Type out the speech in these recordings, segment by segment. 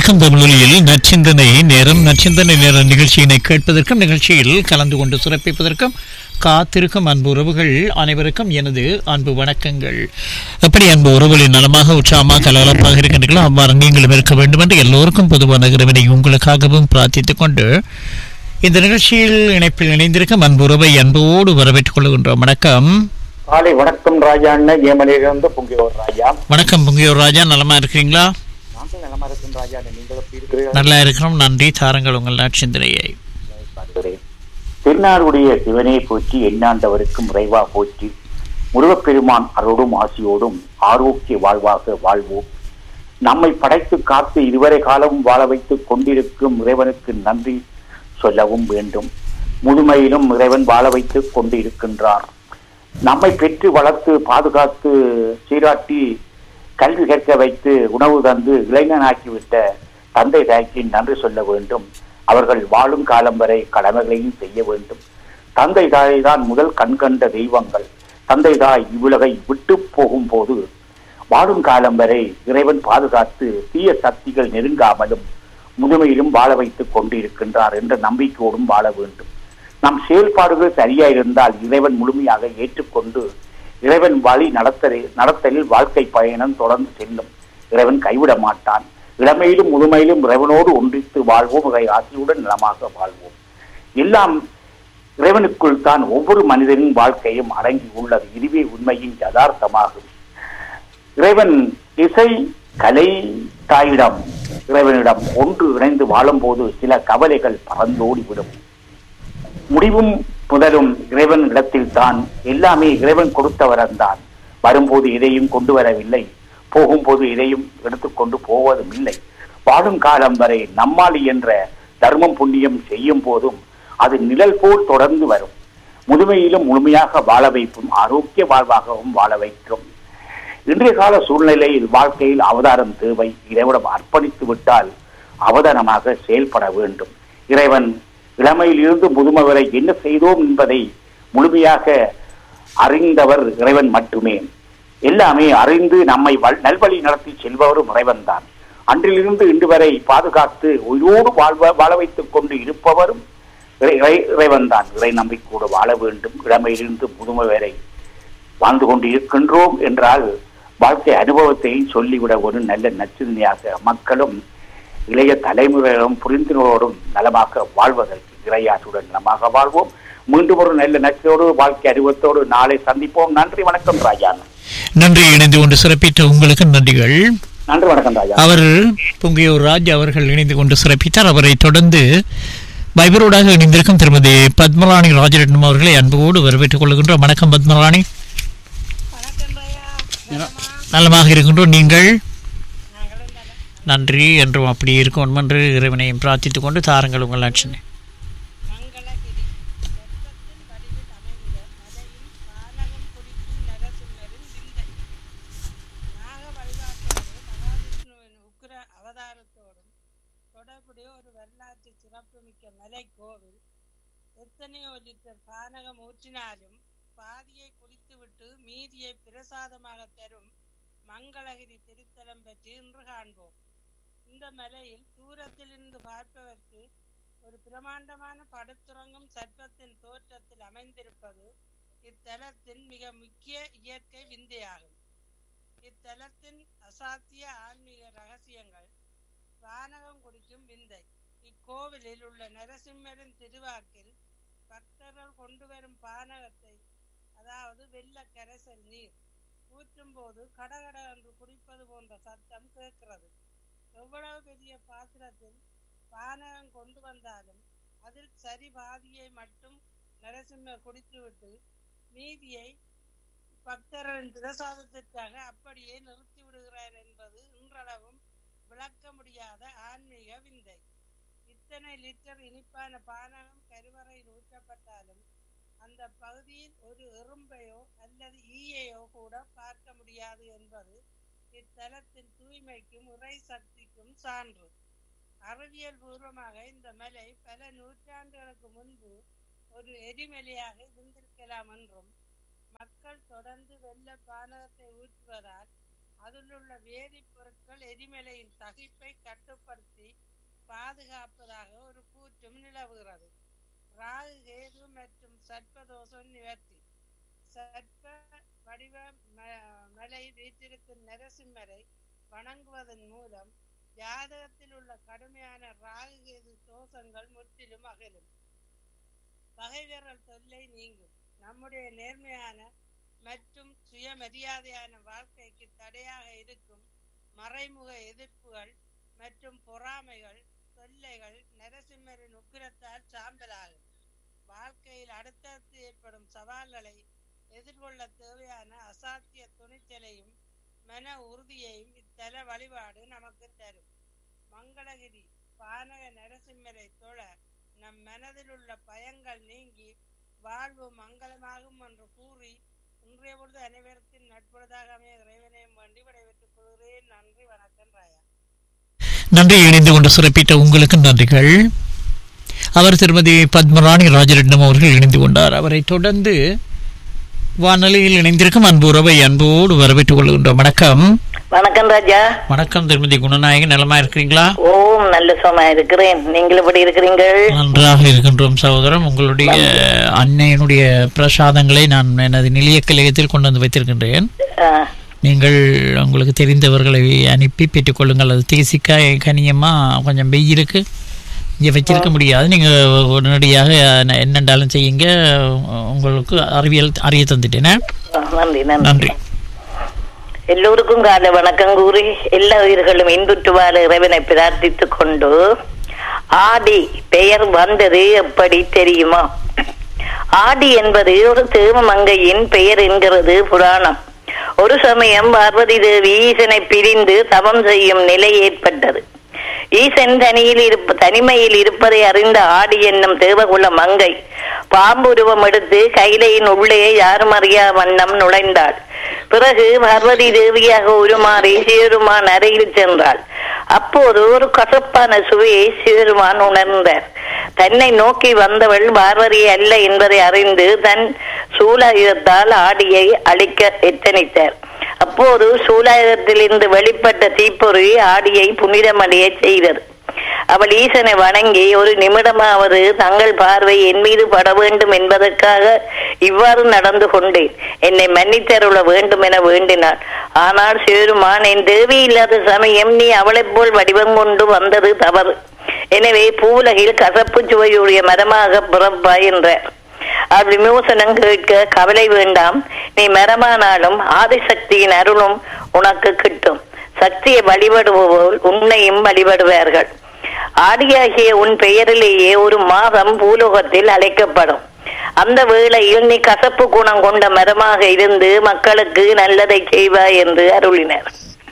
வணக்கம் தமிழொலியில் நச்சிந்தனை நேரம் நச்சிந்தனை நேர நிகழ்ச்சியினை கேட்பதற்கும் நிகழ்ச்சியில் கலந்து கொண்டு சிறப்பிப்பதற்கும் காத்திருக்கும் அன்பு உறவுகள் அனைவருக்கும் எனது அன்பு வணக்கங்கள் எப்படி அன்பு உறவுகளின் நலமாக உற்சாகமாக கலகலப்பாக இருக்கின்றீர்களோ அவ்வாறு நீங்களும் இருக்க வேண்டும் என்று எல்லோருக்கும் பொதுவான இறைவனை உங்களுக்காகவும் பிரார்த்தித்துக் கொண்டு இந்த நிகழ்ச்சியில் இணைப்பில் இணைந்திருக்கும் அன்பு உறவை அன்போடு வரவேற்றுக் கொள்கின்றோம் வணக்கம் காலை வணக்கம் ராஜா அண்ணன் ஏமலிலிருந்து பொங்கியோர் ராஜா வணக்கம் பொங்கியோர் ராஜா நலமா இருக்கிறீங்களா நாங்கள் நலமா இருக்கும் ராஜா அண்ணன் நீங்கள் எப்படி இருக்கிறீர்கள் நல்லா இருக்கிறோம் நன்றி தாருங்கள் உங்கள் நச்சிந்தனையை பார்க்கிறேன் திருநாளுடைய சிவனே போற்றி எண்ணாண்டவருக்கும் இறைவா போற்றி முருகப்பெருமான் அருளும் ஆசியோடும் ஆரோக்கிய வாழ்வாக வாழ்வோம் நம்மை படைத்து காத்து இதுவரை காலமும் வாழ வைத்துக் கொண்டிருக்கும் இறைவனுக்கு நன்றி சொல்லவும் வேண்டும் முதுமையிலும் இறைவன் வாழ வைத்துக் கொண்டு இருக்கின்றார் நம்மை பெற்று வளர்த்து பாதுகாத்து சீராட்டி கல்வி கற்க வைத்து உணவு தந்து இளைஞனாக்கிவிட்ட தந்தை தாய்க்கு நன்றி சொல்ல வேண்டும் அவர்கள் வாழும் காலம் வரை கடமைகளையும் செய்ய வேண்டும் தந்தை தாய் தான் முதல் கண்கண்ட தெய்வங்கள் தந்தை தாய் இவ்வுலகை விட்டு போகும்போது வாழும் காலம் வரை இறைவன் பாதுகாத்து தீய சக்திகள் நெருங்காமலும் முதுமையிலும் வாழ வைத்துக் கொண்டிருக்கின்றார் என்ற நம்பிக்கையோடும் வாழ வேண்டும் நம் செயல்பாடுகள் சரியா இருந்தால் இறைவன் முழுமையாக ஏற்றுக்கொண்டு இறைவன் வழி நடத்தல் நடத்தலில் வாழ்க்கை பயணம் தொடர்ந்து செல்லும் இறைவன் கைவிட மாட்டான் இளமையிலும் முதுமையிலும் இறைவனோடு ஒன்றித்து வாழ்வோம் இறை ஆசியுடன் நலமாக வாழ்வோம் எல்லாம் இறைவனுக்குள் தான் ஒவ்வொரு மனிதனின் வாழ்க்கையும் அடங்கி உள்ளது இதுவே உண்மையின் யதார்த்தமாகும் இறைவன் இசை கலை தாயிடம் இறைவனிடம் ஒன்று இணைந்து வாழும்போது சில கவலைகள் பறந்தோடிவிடும் முடிவும் முதலும் இறைவன் இடத்தில் தான் எல்லாமே இறைவன் கொடுத்தவரன் தான் வரும்போது இதையும் கொண்டு வரவில்லை போகும்போது இதையும் எடுத்துக்கொண்டு போவதும் இல்லை வாழும் காலம் வரை நம்மால் என்ற தர்மம் புண்ணியம் செய்யும் போதும் அது நிழல் போல் தொடர்ந்து வரும் முதுமையிலும் முழுமையாக வாழ வைப்பும் ஆரோக்கிய வாழ்வாகவும் வாழ வைக்கும் இன்றைய கால சூழ்நிலையில் வாழ்க்கையில் அவதாரம் தேவை இறைவனம் அர்ப்பணித்து விட்டால் அவதானமாக செயல்பட வேண்டும் இறைவன் இளமையில் இருந்து முதுமை வரை என்ன செய்தோம் என்பதை முழுமையாக அறிந்தவர் இறைவன் மட்டுமே எல்லாமே அறிந்து நம்மை வல்- நல்வழி நடத்தி செல்பவரும் இறைவன் தான் அன்றிலிருந்து இன்று வரை பாதுகாத்து உயிரோடு வாழ்வ வாழ வைத்துக் கொண்டு இருப்பவரும் இறை- இறை- இறைவன் தான் இறை நம்பிக்கையோடு வாழ வேண்டும் இளமையிலிருந்து முதுமை வரை வாழ்ந்து கொண்டு இருக்கின்றோம் என்றால் வாழ்க்கை அனுபவத்தையும் சொல்லிவிட ஒரு நல்ல நச்சிந்தனையாக மக்களும் இளைய தலைமுறைகளும் புரிந்துணர்வோடும் நலமாக வாழ்வதற்கு இறையாற்றுடன் நலமாக வாழ்வோம் மீண்டும் ஒரு நல்ல நச்சோடு வாழ்க்கை அனுபவத்தோடு நாளை சந்திப்போம் நன்றி வணக்கம் ராஜா நன்றி இணைந்து கொண்டு சிறப்பித்த உங்களுக்கு நன்றிகள் நன்றி வணக்கம் ராஜா அவர் பொங்கியூர் ராஜ் அவர்கள் இணைந்து கொண்டு சிறப்பித்தார் அவரை தொடர்ந்து பைபரோடாக இணைந்திருக்கும் திருமதி பத்மராணி ராஜரட்னம் அவர்களை அன்போடு வரவேற்றுக் கொள்கின்றோம் வணக்கம் பத்மராணி நலமாக இருக்கின்றோம் நீங்கள் நன்றி என்றும் அப்படி இருக்கும் என்று இறைவனையும் பிரார்த்தித்துக் கொண்டு தாருங்கள் உங்கள் லட்சணை மங்களகிரி வெப்பத்தின் வடிவில் அமைந்த மலையும் பானகம் குடிக்கும் நரசிம்மரின் விந்தை நாக வழிபாட்டோடு மகாவிஷ்ணுவின் உக்கிர அவதாரத்தோடும் தொடர்புடைய ஒரு வரலாற்று சிறப்புமிக்க மலை கோவில் எத்தனையோ லிட்டர் பானகம் ஊற்றினாலும் பாதியை குடித்துவிட்டு மீதியை பிரசாதமாக தரும் மங்களகிரி திருத்தலம் பற்றி இன்று காண்போம் இந்த மலையில் தூரத்திலிருந்து பார்ப்பதற்கு ஒரு பிரமாண்டமான படுத்துறங்கும் சர்ப்பத்தின் தோற்றத்தில் அமைந்திருப்பது இத்தலத்தின் மிக முக்கிய இயற்கை விந்தையாகும் இத்தலத்தின் அசாத்திய ஆன்மீக ரகசியங்கள் வானகம் குடிக்கும் விந்தை இக்கோவிலில் உள்ள நரசிம்மரின் திருவாக்கில் பக்தர்கள் கொண்டு வரும் பானகத்தை அதாவது வெள்ள கரைசல் நீர் ஊற்றும் போது கடகட என்று குடிப்பது போன்ற சத்தம் கேட்கிறது எவ்வளவு பெரிய பாத்திரத்தில் பானகம் கொண்டு வந்தாலும் அதில் சரி பாதியை மட்டும் நரசிம்மர் குடித்துவிட்டு மீதியை பக்தரின் பிரசாதத்திற்காக அப்படியே நிறுத்தி விடுகிறார் என்பது இன்றளவும் விளக்க முடியாத ஆன்மீக விந்தை இத்தனை லிட்டர் இனிப்பான பானகம் கருவறையில் ஊற்றப்பட்டாலும் அந்த பகுதியில் ஒரு எறும்பையோ அல்லது ஈயையோ கூட பார்க்க முடியாது என்பது இத்தலத்தின் தூய்மைக்கும் இறை சக்திக்கும் சான்று அறிவியல் பூர்வமாக இந்த மலை பல நூற்றாண்டுகளுக்கு முன்பு ஒரு எரிமலையாக இருந்திருக்கலாம் என்றும் மக்கள் தொடர்ந்து வெள்ள பானகத்தை ஊற்றுவதால் அதிலுள்ள வேதிப்பொருட்கள் எரிமலையின் தகிப்பை கட்டுப்படுத்தி பாதுகாப்பதாக ஒரு கூற்றும் நிலவுகிறது ராகு கேது மற்றும் சர்ப்பதோஷம் நிவர்த்தி சர்ப்ப வடிவ ம- மலை வீற்றிருக்கும் நரசிம்மரை வணங்குவதன் மூலம் ஜாதகத்தில் உள்ள கடுமையான ராகு கேது தோஷங்கள் முற்றிலும் அகலும் பகைவர்கள் தொல்லை நீங்கும் நம்முடைய நேர்மையான மற்றும் சுயமரியாதையான வாழ்க்கைக்கு தடையாக இருக்கும் மறைமுக எதிர்ப்புகள் மற்றும் பொறாமைகள் தொல்லைகள் நரசிம்மரின் உக்கிரத்தால் சாம்பலாகும் வாழ்க்கையில் அடுத்தடுத்து ஏற்படும் சவால்களை எதிர்கொள்ள தேவையான அசாத்திய துணிச்சலையும் மன உறுதியையும் இத்தல வழிபாடு நமக்கு தரும் மங்களகிரி பானக நரசிம்மரை தொழ நம் மனதில் உள்ள பயங்கள் நீங்கி வாழ்வு மங்களமாகும் என்று கூறி இன்றைய பொழுது அனைவருக்கும் நட்புறதாக அமைய இறைவனையும் வேண்டி விடைபெற்றுக் கொள்கிறேன் நன்றி வணக்கம் ராயா நன்றி இணைந்து கொண்டு சிறப்பித்த உங்களுக்கு நன்றிகள் அவர் திருமதி பத்மராணி ராஜரட்னம் அவர்கள் இணைந்து கொண்டார் அவரை தொடர்ந்து வானொலியில் இணைந்திருக்கும் அன்பு உறவை அன்போடு வரவேற்றுக் கொள்கின்றோம் வணக்கம் வணக்கம் ராஜா வணக்கம் திருமதி குணநாயகன் நலமா இருக்கிறீங்களா ஓம் நல்ல சுகமா இருக்கிறேன் நீங்கள் எப்படி இருக்கிறீங்கள் நன்றாக இருக்கின்றோம் சகோதரம் உங்களுடைய அன்னையினுடைய பிரசாதங்களை நான் எனது நிலைய கலையத்தில் கொண்டு வந்து வைத்திருக்கின்றேன் ஆ, நீங்கள் உங்களுக்கு தெரிந்தவர்களை அனுப்பி பெற்றுக்கொள்ளுங்கள் அது தேசிக்காய் கனியமா கொஞ்சம் வெயிலுக்கு இங்கே வச்சிருக்க முடியாது நீங்கள் உடனடியாக என்னென்றாலும் செய்யுங்க உங்களுக்கு அறிவியல் அறிய தந்துட்டேனே நன்றி நன்றி நன்றி எல்லோருக்கும் காலை வணக்கம் கூறி எல்லா உயிர்களும் இன்புற்று வாழ இறைவனை பிரார்த்தித்துக் கொண்டு ஆடி பெயர் வந்தது எப்படி தெரியுமா ஆடி என்பது ஒரு தேவ மங்கையின் பெயர் என்கிறது புராணம் ஒரு சமயம் பார்வதி தேவி ஈசனை பிரிந்து தவம் செய்யும் நிலை ஏற்பட்டது ஈசன் தனியில் இருப்ப தனிமையில் இருப்பதை அறிந்த ஆடி என்னும் தேவகுல மங்கை பாம்புருவம் எடுத்து கைலையின் உள்ளே யாரும் அறியா வண்ணம் நுழைந்தாள் பிறகு பார்வதி தேவியாக உருமாறி சிவருமான் அறையில் சென்றாள் அப்போது ஒரு கசப்பான சுவையை சிவருமான் உணர்ந்தார் தன்னை நோக்கி வந்தவள் பார்வதி அல்ல என்பதை அறிந்து தன் சூலாயுதத்தால் ஆடியை அழிக்க எத்தனித்தார் அப்போது சூலாயுதத்திலிருந்து வெளிப்பட்ட தீப்பொறி ஆடியை புனிதமடைய செய்தது அவள் ஈசனை வணங்கி ஒரு நிமிடமாவது தங்கள் பார்வை என் மீது பட வேண்டும் என்பதற்காக இவ்வாறு நடந்து கொண்டேன் என்னை மன்னித்தருள வேண்டும் என வேண்டினாள் ஆனால் சிவருமான் என் தேவி இல்லாத சமயம் நீ அவளைப் போல் வடிவம் கொண்டு வந்தது தவறு எனவே பூவுலகில் கசப்பு சுவையுடைய மரமாக பிறப்பாய் என்றார் அது விமோசனம் கேட்க கவலை வேண்டாம் நீ மரமானாலும் ஆதிசக்தியின் அருளும் உனக்கு கிட்டும் சக்தியை வழிபடுபவர்கள் உன்னையும் வழிபடுவார்கள் ஆடியாகிய உன் பெயரிலேயே ஒரு மாதம் பூலோகத்தில் அழைக்கப்படும் அந்த வேளையில் நீ கசப்பு குணம் கொண்ட மரமாக இருந்து மக்களுக்கு நல்லதை செய்வாய் என்று அருளினர்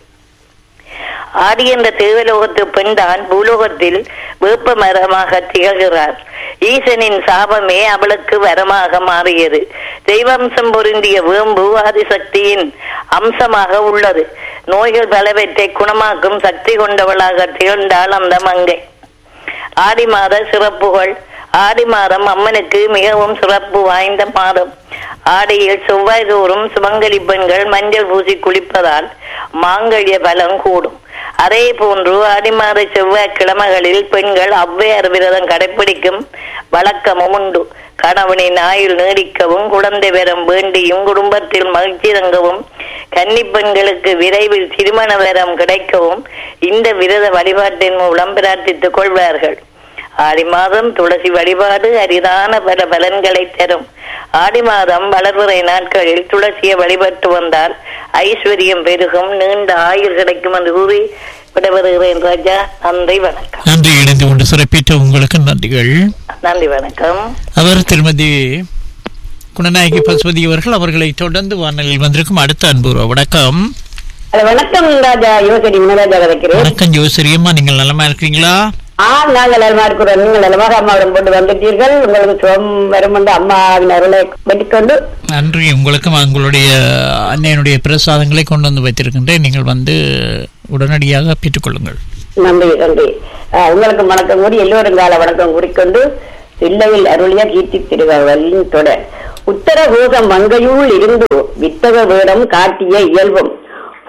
ஆடி என்ற தேவலோகத்து பெண்தான் பூலோகத்தில் வேப்ப மரமாக திகழ்கிறார் ஈசனின் சாபமே அவளுக்கு வரமாக மாறியது தெய்வம்சம் பொருந்திய வேம்பு ஆதிசக்தியின் அம்சமாக உள்ளது நோய்கள் பலவற்றை குணமாக்கும் சக்தி கொண்டவளாக திகழ்ந்தாள் அந்த மங்கை ஆடி மாத சிறப்புகள் ஆடி மாதம் அம்மனுக்கு மிகவும் சிறப்பு வாய்ந்த மாதம் ஆடியில் செவ்வாய் தோறும் சுமங்கலி பெண்கள் மஞ்சள் பூசி குளிப்பதால் மாங்கல்ய பலம் கூடும் அதே போன்று ஆடி மாத செவ்வாய் கிழமைகளில் பெண்கள் ஔவையார் விரதம் கடைபிடிக்கும் வழக்கமும் உண்டு கணவனின் ஆயுள் நீடிக்கவும் குழந்தை வரம் வேண்டியும் குடும்பத்தில் மகிழ்ச்சி தங்கவும் கன்னி பெண்களுக்கு விரைவில் திருமண வரம் கிடைக்கவும் இந்த விரத வழிபாட்டின் மூலம் பிரார்த்தித்துக் கொள்வார்கள் ஆடி மாதம் துளசி வழிபாடு அரிதான பல பலன்களை தரும் ஆடி மாதம் வளர்வரை நாட்களில் துளசியை வழிபட்டு வந்தால் ஐஸ்வர்யம் பெருகும் நீண்ட ஆயுள் கிடைக்கும் என்று கூறி விடைபெறுகிறேன் ராஜா நன்றி வணக்கம் நன்றி இணைந்து கொண்டு சிறப்பித்த உங்களுக்கு நன்றிகள் நன்றி வணக்கம் அவர் திருமதி குணநாயகி பசுபதி அவர்கள் அவர்களை தொடர்ந்து வானொலியில் வந்திருக்கும் அடுத்த அன்பு உறவு. வணக்கம் ஹலோ வணக்கம் ராஜா யோசரி முனராஜா கிடைக்கிறேன் வணக்கம் ஜோசரியம்மா நீங்கள் நலமா இருக்கிறீங்களா ஆ நாங்கள் நலமா இருக்கிறோம் நீங்கள் நலமாக அம்மாவிடம் போட்டு வந்துட்டீர்கள் உங்களுக்கு சுகம் வரும் என்று அம்மாவின் அருளை வெட்டிக்கொண்டு நன்றி உங்களுக்கும் உங்களுடைய அன்னையனுடைய பிரசாதங்களை கொண்டு வந்து வைத்திருக்கின்றேன் நீங்கள் வந்து உடனடியாக பெற்றுக்கொள்ளுங்கள் நன்றி நன்றி ஆ, உங்களுக்கு வணக்கம் கூறி எல்லோரும் கால வணக்கம் கூறிக்கொண்டு இல்லையில் அருளிய கீர்த்தி திருவள்ளின் தொடர் உத்தர கோசம் மங்கையுள் இருந்து வித்தக வேடம் காட்டிய இயல்பும்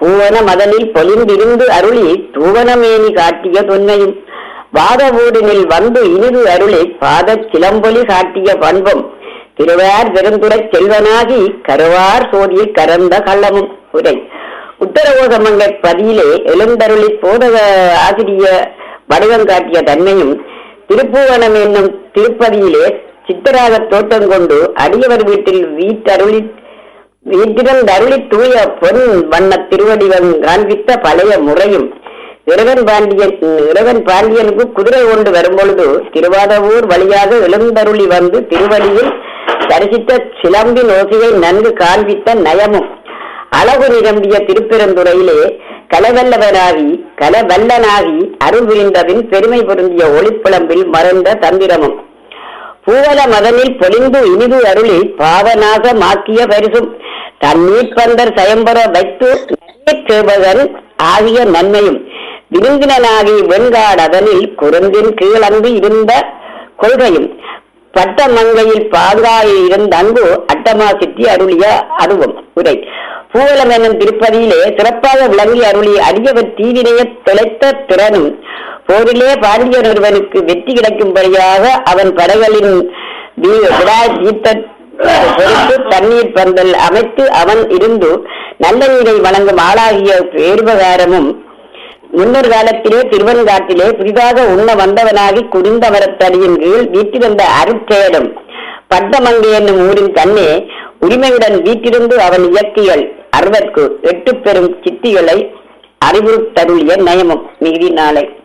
பூவன மதனில் பொலிந்திருந்து அருளி தூவனமேனி காட்டிய தொன்மையும் வாதவூடினில் வந்து இனிது அருளி பாதச் சிலம்பொலி காட்டிய பண்பும் திருவார் பெருந்துரைச் செல்வனாகி கருவார் சோதியை கரந்த கள்ளமும் உரை உத்தரவோசமங்கை பதியிலே எழுந்தருளி போதக ஆசிரிய வடிவம் காட்டிய தன்மையும் திருப்பூவனம் என்னும் திருப்பதியிலே சித்தராக தோட்டம் கொண்டு அடியவர் வீட்டில் வீட்டருளி வீட்டிறந்தருளி தூய பொன் வண்ண திருவடிவம் காண்பித்த பழைய முறையும் இறைவன் பாண்டியன் இறைவன் பாண்டியனுக்கு குதிரை கொண்டு வரும்பொழுது திருவாதவூர் வழியாக எழுந்தருளி வந்து திருவடியில் தரிசித்த சிலம்பின் ஓசையை நன்கு காண்பித்த நயமும் அழகு நிரம்பிய திருப்பெருந்துறையிலே கலவல்லவனாகி கலவல்லனாகி அருள் புரிந்தபின் பெருமை பொருந்திய ஒளிப்புலம்பில் மறைந்த தந்திரமும் பூவல மதனில் பொலிந்து இனிது அருளி பாவநாசமாக்கிய பரிசும் தண்ணீர் பந்தர் சயம்பர வைத்து சேவகன் ஆகிய நன்மையும் விருந்தினனாகி வெண்காடதனில் குறுந்தின் கீழந்து இருந்த கொள்கையும் பட்டமங்கையில் பாதுகாயில் இருந்த அன்பு அட்டமா சித்தி அருளிய அருவம் உரை பூவலம் என்னும் திருப்பதியிலே சிறப்பாக விளங்கி அருளி அடியவர் தீவினைய தொலைத்த திறனும் போரிலே பாண்டியன் ஒருவனுக்கு வெற்றி கிடைக்கும்படியாக அவன் படைகளின் வி- விடாய் தீர்த்த பொறுத்து தண்ணீர் பந்தல் அமைத்து அவன் இருந்து நல்ல நீரை வழங்கும் ஆளாகிய பேருபகாரமும் முன்னர் காலத்திலே திருவன்காட்டிலே புதிதாக உண்ண வந்தவனாகி குடிந்த மரத்தடியின் கீழ் வீட்டிருந்த அருட்செயலும் பட்டமங்கை என்னும் ஊரின் கண்ணே உரிமையுடன் வீட்டிருந்து அவன் இயக்கியல் அறுவர்க்கு எட்டு பெரும் சித்திகளை அறிவுறுத்தருளிய நயமும் மிகுதி நாளை